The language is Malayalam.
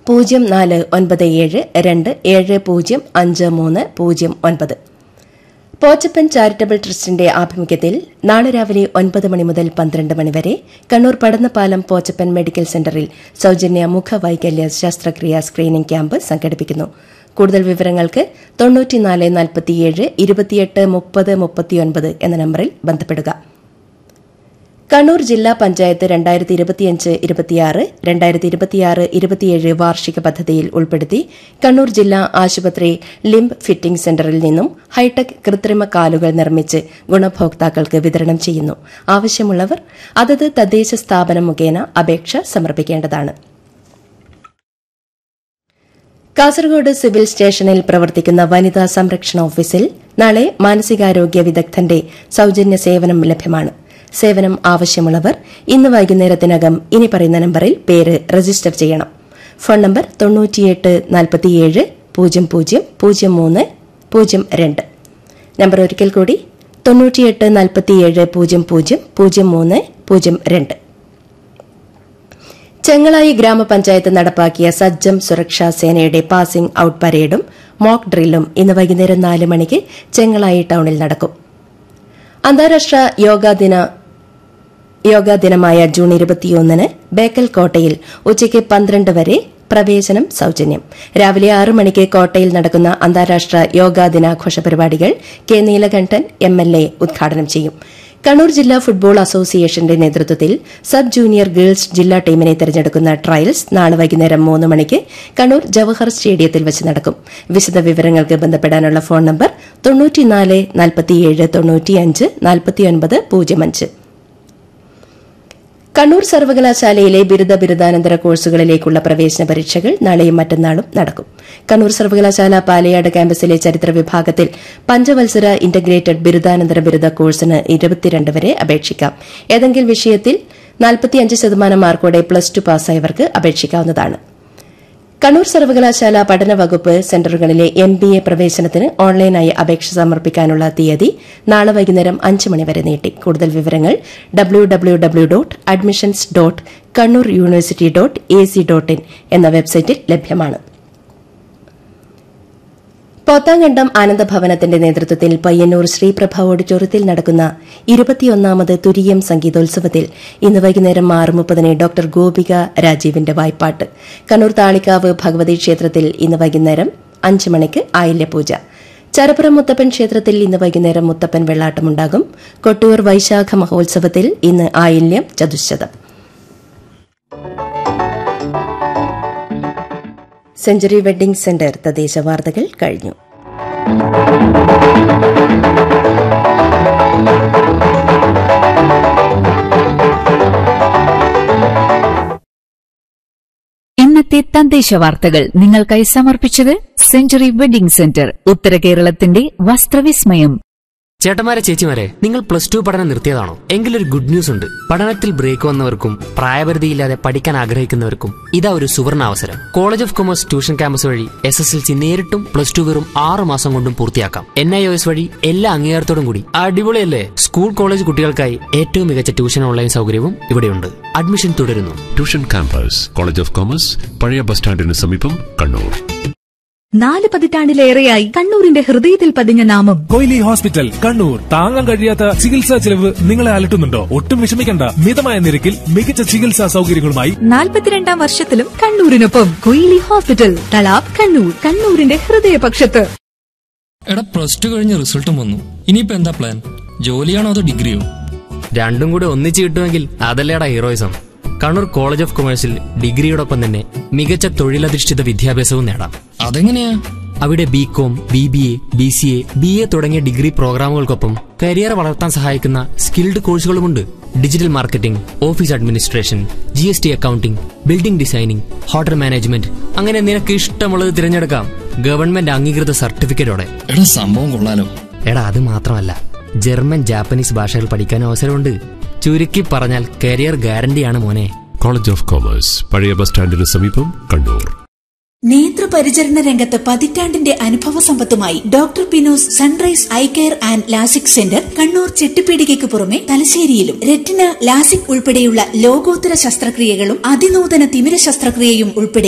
പൂജ്യം നാല് ഒൻപത് ഏഴ് രണ്ട് ഏഴ് പൂജ്യം അഞ്ച് മൂന്ന് പൂജ്യം ഒൻപത് പോച്ചപ്പൻ ചാരിറ്റബിൾ ട്രസ്റ്റിന്റെ ആഭിമുഖ്യത്തിൽ നാളെ രാവിലെ ഒൻപത് മണി മുതൽ പന്ത്രണ്ട് മണിവരെ കണ്ണൂർ പടന്നപ്പാലം പോച്ചപ്പൻ മെഡിക്കൽ സെന്ററിൽ സൌജന്യ മുഖവൈകല്യ ശസ്ത്രക്രിയാ സ്ക്രീനിംഗ് ക്യാമ്പ് സംഘടിപ്പിക്കുന്നു കൂടുതൽ വിവരങ്ങൾക്ക് തൊണ്ണൂറ്റിനാല് നാൽപ്പത്തിയേഴ് ഇരുപത്തിയെട്ട് മുപ്പത് മുപ്പത്തിയൊൻപത് എന്ന നമ്പറിൽ ബന്ധപ്പെടുക കണ്ണൂർ ജില്ലാ പഞ്ചായത്ത് രണ്ടായിരത്തി ഇരുപത്തിയഞ്ച് ഇരുപത്തിയാറ് രണ്ടായിരത്തി ഇരുപത്തിയാറ് ഇരുപത്തിയേഴ് വാർഷിക പദ്ധതിയിൽ ഉൾപ്പെടുത്തി കണ്ണൂർ ജില്ലാ ആശുപത്രി ലിംബ് ഫിറ്റിംഗ് സെന്ററിൽ നിന്നും ഹൈടെക് കൃത്രിമ കാലുകൾ നിർമ്മിച്ച് ഗുണഭോക്താക്കൾക്ക് വിതരണം ചെയ്യുന്നു ആവശ്യമുള്ളവർ അതത് തദ്ദേശ സ്ഥാപനം മുഖേന അപേക്ഷ സമർപ്പിക്കേണ്ടതാണ് കാസർഗോഡ് സിവിൽ സ്റ്റേഷനിൽ പ്രവർത്തിക്കുന്ന വനിതാ സംരക്ഷണ ഓഫീസിൽ നാളെ മാനസികാരോഗ്യ വിദഗ്ധന്റെ സൌജന്യ സേവനം ലഭ്യമാണ് സേവനം ആവശ്യമുള്ളവർ ഇന്ന് വൈകുന്നേരത്തിനകം ഇനി പറയുന്ന നമ്പറിൽ പേര് രജിസ്റ്റർ ചെയ്യണം ഫോൺ നമ്പർ തൊണ്ണൂറ്റിയെട്ട് നാൽപ്പത്തിയേഴ് പൂജ്യം പൂജ്യം പൂജ്യം മൂന്ന് പൂജ്യം രണ്ട് നമ്പർ ഒരിക്കൽ കൂടി തൊണ്ണൂറ്റിയെട്ട് നാൽപ്പത്തിയേഴ് പൂജ്യം പൂജ്യം പൂജ്യം മൂന്ന് പൂജ്യം രണ്ട് ചെങ്ങളായി ഗ്രാമപഞ്ചായത്ത് നടപ്പാക്കിയ സജ്ജം സുരക്ഷാ സേനയുടെ പാസിംഗ് ഔട്ട് പരേഡും മോക്ക് ഡ്രില്ലും ഇന്ന് വൈകുന്നേരം നാല് മണിക്ക് ചെങ്ങളായി ടൌണിൽ നടക്കും അന്താരാഷ്ട്ര യോഗാ ദിന യോഗാ ദിനമായ ജൂൺ ഇരുപത്തിയൊന്നിന് ബേക്കൽ കോട്ടയിൽ ഉച്ചയ്ക്ക് പന്ത്രണ്ട് വരെ പ്രവേശനം സൌജന്യം രാവിലെ ആറ് മണിക്ക് കോട്ടയിൽ നടക്കുന്ന അന്താരാഷ്ട്ര യോഗാ ദിനാഘോഷ പരിപാടികൾ K Neelakandan M L A ഉദ്ഘാടനം ചെയ്യും കണ്ണൂർ ജില്ലാ ഫുട്ബോൾ അസോസിയേഷന്റെ നേതൃത്വത്തിൽ സബ് ജൂനിയർ ഗേൾസ് ജില്ലാ ടീമിനെ തെരഞ്ഞെടുക്കുന്ന ട്രയൽസ് നാളെ വൈകുന്നേരം മൂന്ന് മണിക്ക് കണ്ണൂർ ജവഹർ സ്റ്റേഡിയത്തിൽ വെച്ച് നടക്കും വിശദ വിവരങ്ങൾക്ക് ബന്ധപ്പെടാനുള്ള ഫോൺ നമ്പർ തൊണ്ണൂറ്റിനാല് നാൽപ്പത്തിയേഴ് തൊണ്ണൂറ്റിയഞ്ച് നാൽപ്പത്തിയൊൻപത് പൂജ്യം അഞ്ച് കണ്ണൂർ സർവകലാശാലയിലെ ബിരുദ ബിരുദാനന്തര കോഴ്സുകളിലേക്കുള്ള പ്രവേശന പരീക്ഷകൾ നാളെയും മറ്റന്നാളും നടക്കും കണ്ണൂർ സർവകലാശാല പാലയാട് ക്യാമ്പസിലെ ചരിത്ര വിഭാഗത്തിൽ പഞ്ചവത്സര ഇന്റഗ്രേറ്റഡ് ബിരുദാനന്തര ബിരുദ കോഴ്സിന് ഇരുപത്തിരണ്ട് വരെ അപേക്ഷിക്കാം ഏതെങ്കിലും വിഷയത്തിൽ നാൽപ്പത്തിയഞ്ച് ശതമാനം മാർക്കോടെ പ്ലസ് ടു പാസ്സായവർക്ക് അപേക്ഷിക്കാവുന്നതാണ് കണ്ണൂർ സർവകലാശാല പഠന വകുപ്പ് സെന്ററുകളിലെ എം ബി എ പ്രവേശനത്തിന് ഓൺലൈനായി അപേക്ഷ സമർപ്പിക്കാനുള്ള തീയതി നാളെ വൈകുന്നേരം അഞ്ച് മണിവരെ നീട്ടി കൂടുതൽ വിവരങ്ങൾ W W W dot admissions dot Kannur university dot A C dot in എന്ന വെബ്സൈറ്റിൽ ലഭ്യമാണ് പോത്താങ്കണ്ടം ആനന്ദഭവനത്തിന്റെ നേതൃത്വത്തിൽ പയ്യന്നൂർ ശ്രീപ്രഭ ഓഡിറ്റോറിയത്തിൽ നടക്കുന്ന ഇരുപത്തിയൊന്നാമത് തുരീയം സംഗീതോത്സവത്തിൽ ഇന്ന് വൈകുന്നേരം ആറ് മുപ്പതിന് ഡോക്ടർ ഗോപിക രാജീവിന്റെ വായ്പാട്ട് കണ്ണൂർ താളിക്കാവ് ഭഗവതി ക്ഷേത്രത്തിൽ ഇന്ന് വൈകുന്നേരം അഞ്ച് മണിക്ക് ആയില്യപൂജ ചരപ്പുറം മുത്തപ്പൻ ക്ഷേത്രത്തിൽ ഇന്ന് വൈകുന്നേരം മുത്തപ്പൻ വെള്ളാട്ടമുണ്ടാകും കൊട്ടൂർ വൈശാഖ മഹോത്സവത്തിൽ ഇന്ന് ആയില്യം ചതുശതം സെഞ്ചുറി വെഡ്ഡിംഗ് സെന്റർ തദ്ദേശ വാർത്തകൾ കഴിഞ്ഞു ഇന്നത്തെ തദ്ദേശ വാർത്തകൾ നിങ്ങൾക്കായി സമർപ്പിച്ചത് സെഞ്ചുറി വെഡിംഗ് സെന്റർ ഉത്തര കേരളത്തിന്റെ വസ്ത്രവിസ്മയം ചേട്ടന്മാരെ ചേച്ചിമാരെ നിങ്ങൾ പ്ലസ് ടു പഠനം നിർത്തിയതാണോ എങ്കിലൊരു ഗുഡ് ന്യൂസ് ഉണ്ട് പഠനത്തിൽ ബ്രേക്ക് വന്നവർക്കും പ്രായപരിധിയില്ലാതെ പഠിക്കാൻ ആഗ്രഹിക്കുന്നവർക്കും ഇതാ ഒരു സുവർണ അവസരം college of commerce tuition campus വഴി എസ് എസ് എൽ സി നേരിട്ടും പ്ലസ് ടു വെറും ആറ് മാസം കൊണ്ടും പൂർത്തിയാക്കാം എൻ ഐ ഒ എസ് വഴി എല്ലാ അംഗീകാരത്തോടും കൂടി അടിപൊളിയല്ലേ സ്കൂൾ കോളേജ് കുട്ടികൾക്കായി ഏറ്റവും മികച്ച ട്യൂഷൻ ഓൺലൈൻ സൗകര്യവും ഇവിടെയുണ്ട് അഡ്മിഷൻ തുടരുന്നു tuition campus college of commerce പഴയ ബസ് സ്റ്റാൻഡിന് സമീപം കണ്ണൂർ നാല് പതിറ്റാണ്ടിലേറെയായി കണ്ണൂരിന്റെ ഹൃദയത്തിൽ പതിഞ്ഞ നാമം കൊയിലി ഹോസ്പിറ്റൽ കണ്ണൂർ താങ്ങാൻ കഴിയാത്ത ചികിത്സാ ചെലവ് നിങ്ങളെ അലട്ടുന്നുണ്ടോ ഒട്ടും വിഷമിക്കണ്ട മിതമായ നിരക്കിൽ മികച്ച ചികിത്സാ സൗകര്യങ്ങളുമായി നാൽപ്പത്തിരണ്ടാം വർഷത്തിലും കണ്ണൂരിനൊപ്പം കൊയിലി ഹോസ്പിറ്റൽ തലാബ് കണ്ണൂർ കണ്ണൂരിന്റെ ഹൃദയപക്ഷത്ത് എടാ പ്ലസ് ടു കഴിഞ്ഞ് റിസൾട്ടും വന്നു ഇനിയിപ്പോ എന്താ പ്ലാൻ ജോലിയാണോ അതോ ഡിഗ്രിയോ രണ്ടും കൂടെ ഒന്നിച്ച് കിട്ടുമെങ്കിൽ അതല്ലേടാ ഹീറോയിസം കണ്ണൂർ കോളേജ് ഓഫ് കൊമേഴ്സിൽ ഡിഗ്രിയോടൊപ്പം തന്നെ മികച്ച തൊഴിലധിഷ്ഠിത വിദ്യാഭ്യാസവും നേടാം അതെങ്ങനെയാ അവിടെ B com B B A B C A B A തുടങ്ങിയ ഡിഗ്രി പ്രോഗ്രാമുകൾക്കൊപ്പം കരിയർ വളർത്താൻ സഹായിക്കുന്ന സ്കിൽഡ് കോഴ്സുകളുമുണ്ട് digital marketing office administration G S T accounting building designing hotel management അങ്ങനെ നിനക്ക് ഇഷ്ടമുള്ളത് തിരഞ്ഞെടുക്കാം ഗവൺമെന്റ് അംഗീകൃത സർട്ടിഫിക്കറ്റോടെ എടാ സംഭവം കൊള്ളാലോ എടാ അത് മാത്രമല്ല ജർമ്മൻ ജാപ്പനീസ് ഭാഷകൾ പഠിക്കാൻ അവസരമുണ്ട് ചുരുക്കി പറഞ്ഞാൽ കരിയർ ഗ്യാരണ്ടിയാണ് മോനെ കോളേജ് ഓഫ് കോമേഴ്സ് പഴയ ബസ് സ്റ്റാൻഡിന് സമീപം കണ്ണൂർ നേത്രപരിചരണ രംഗത്ത് പതിറ്റാണ്ടിന്റെ അനുഭവ സമ്പത്തുമായി doctor Pinos sunrise eye care and LASIK centre Kannur ചെട്ടിപ്പീടികയ്ക്ക് പുറമെ തലശ്ശേരിയിലും റെറ്റിന ലാസിക് ഉൾപ്പെടെയുള്ള ലോകോത്തര ശസ്ത്രക്രിയകളും അതിനൂതന തിമിര ശസ്ത്രക്രിയയും ഉൾപ്പെടെ